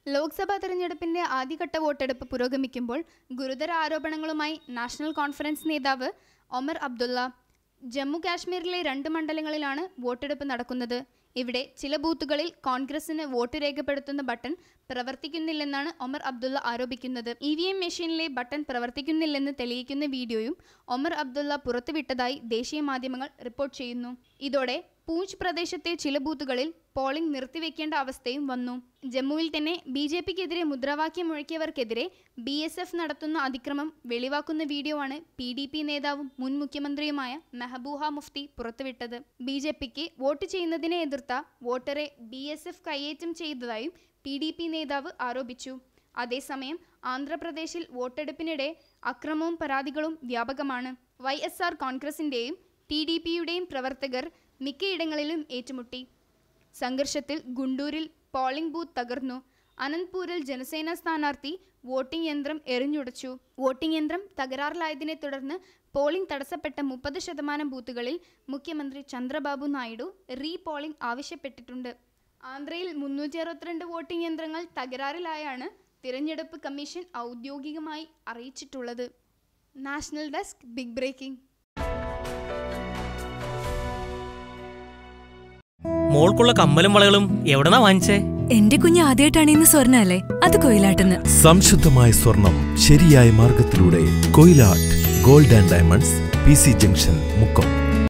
ലോക്സഭാ തെരഞ്ഞെടുപ്പിന്റെ ആദ്യഘട്ട വോട്ടെടുപ്പ് പുരോഗമിക്കുമ്പോൾ ഗുരുതര ആരോപണങ്ങളുമായി നാഷണൽ കോൺഫറൻസ് നേതാവ് ഒമർ അബ്ദുള്ള ജമ്മു കാശ്മീരിലെ രണ്ട് മണ്ഡലങ്ങളിലാണ് വോട്ടെടുപ്പ് നടക്കുന്നത് ഇവിടെ ചില ബൂത്തുകളിൽ കോൺഗ്രസിന് വോട്ട് രേഖപ്പെടുത്തുന്ന ബട്ടൺ പ്രവർത്തിക്കുന്നില്ലെന്നാണ് ഒമർ അബ്ദുള്ള ആരോപിക്കുന്നത് ഇ വി എം മെഷീനിലെ ബട്ടൺ പ്രവർത്തിക്കുന്നില്ലെന്ന് തെളിയിക്കുന്ന വീഡിയോയും ഒമർ അബ്ദുള്ള പുറത്തുവിട്ടതായി ദേശീയ മാധ്യമങ്ങൾ റിപ്പോർട്ട് ചെയ്യുന്നു ഇതോടെ പൂഞ്ച് പ്രദേശത്തെ ചില ബൂത്തുകളിൽ പോളിംഗ് നിർത്തിവെക്കേണ്ട അവസ്ഥയും വന്നു ജമ്മുവിൽ തന്നെ ബി ജെ പിക്കെതിരെ മുദ്രാവാക്യം മുഴക്കിയവർക്കെതിരെ ബി എസ് എഫ് നടത്തുന്ന അതിക്രമം വെളിവാക്കുന്ന വീഡിയോ ആണ് പി ഡി പി നേതാവും മുൻ മുഖ്യമന്ത്രിയുമായ മെഹബൂഹ മുഫ്തി പുറത്തുവിട്ടത് ബി ജെ പിക്ക് വോട്ട് ചെയ്യുന്നതിനെ എതിർത്ത വോട്ടറെ ബി എസ് എഫ് കയ്യേറ്റം ചെയ്തതായും പി ഡി പി നേതാവ് ആരോപിച്ചു അതേസമയം ആന്ധ്രാപ്രദേശിൽ വോട്ടെടുപ്പിനിടെ അക്രമവും പരാതികളും വ്യാപകമാണ് വൈ എസ് ആർ കോൺഗ്രസിന്റെയും ടി ഡി പിയുടെയും പ്രവർത്തകർ മിക്കയിടങ്ങളിലും ഏറ്റുമുട്ടി സംഘർഷത്തിൽ ഗുണ്ടൂരിൽ പോളിംഗ് ബൂത്ത് തകർന്നു അനന്ത്പൂരിൽ ജനസേന സ്ഥാനാർത്ഥി വോട്ടിംഗ് യന്ത്രം എറിഞ്ഞുടച്ചു വോട്ടിംഗ് യന്ത്രം തകരാറിലായതിനെ തുടർന്ന് പോളിംഗ് തടസ്സപ്പെട്ട മുപ്പത് ശതമാനം ബൂത്തുകളിൽ മുഖ്യമന്ത്രി ചന്ദ്രബാബു നായിഡു റീ പോളിംഗ് ആവശ്യപ്പെട്ടിട്ടുണ്ട് ആന്ധ്രയിൽ മുന്നൂറ്റി അറുപത്തിരണ്ട് വോട്ടിംഗ് യന്ത്രങ്ങൾ തകരാറിലായാണ് തിരഞ്ഞെടുപ്പ് കമ്മീഷൻ ഔദ്യോഗികമായി അറിയിച്ചിട്ടുള്ളത് നാഷണൽ ഡെസ്ക് ബിഗ് ബ്രേക്കിംഗ് മോൾക്കുള്ള കമ്മലും വളകളും എവിടെന്നാ വാങ്ങിച്ചേ എന്റെ കുഞ്ഞ് ആദ്യമായിട്ടാണ് ഇന്ന് സ്വർണ്ണ അല്ലേ അത് കൊയിലാട്ടെന്ന് സംശുദ്ധമായ സ്വർണം ശരിയായ മാർഗത്തിലൂടെ Koyilatt gold and diamonds P C junction Mukkam